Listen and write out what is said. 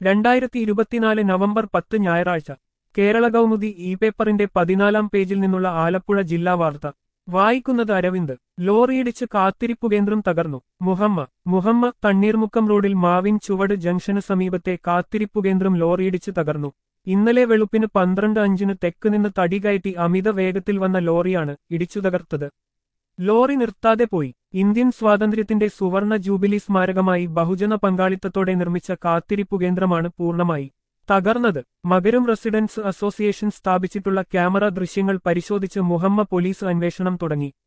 രണ്ടായിരത്തി ഇരുപത്തിനാല് നവംബർ പത്ത് ഞായറാഴ്ച കേരള കൗമുദി ഇ പേപ്പറിന്റെ പതിനാലാം പേജിൽ നിന്നുള്ള ആലപ്പുഴ ജില്ലാ വാർത്ത വായിക്കുന്നത് അരവിന്ദ് ലോറിയിടിച്ച് കാത്തിരിപ്പു കേന്ദ്രം തകർന്നു മുഹമ്മ മുഹമ്മ തണ്ണീർമുക്കം റോഡിൽ മാവിൻ ചുവട് ജംഗ്ഷന് സമീപത്തെ കാത്തിരിപ്പു കേന്ദ്രം ലോറിയിടിച്ച് തകർന്നു ഇന്നലെ വെളുപ്പിന് പന്ത്രണ്ട് അഞ്ചിന് തെക്ക് നിന്ന് തടി കയറ്റി അമിത വേഗത്തിൽ വന്ന ലോറിയാണ് ഇടിച്ചു തകർത്തത് ലോറി നിർത്താതെ പോയി ഇന്ത്യൻ സ്വാതന്ത്ര്യത്തിന്റെ സുവർണ ജൂബിലി സ്മാരകമായി ബഹുജന പങ്കാളിത്തത്തോടെ നിർമ്മിച്ച കാത്തിരിപ്പു കേന്ദ്രമാണ് പൂർണ്ണമായി തകർന്നത് മകരം റെസിഡൻസ് അസോസിയേഷൻ സ്ഥാപിച്ചിട്ടുള്ള ക്യാമറ ദൃശ്യങ്ങൾ പരിശോധിച്ച് മുഹമ്മ പോലീസ് അന്വേഷണം തുടങ്ങി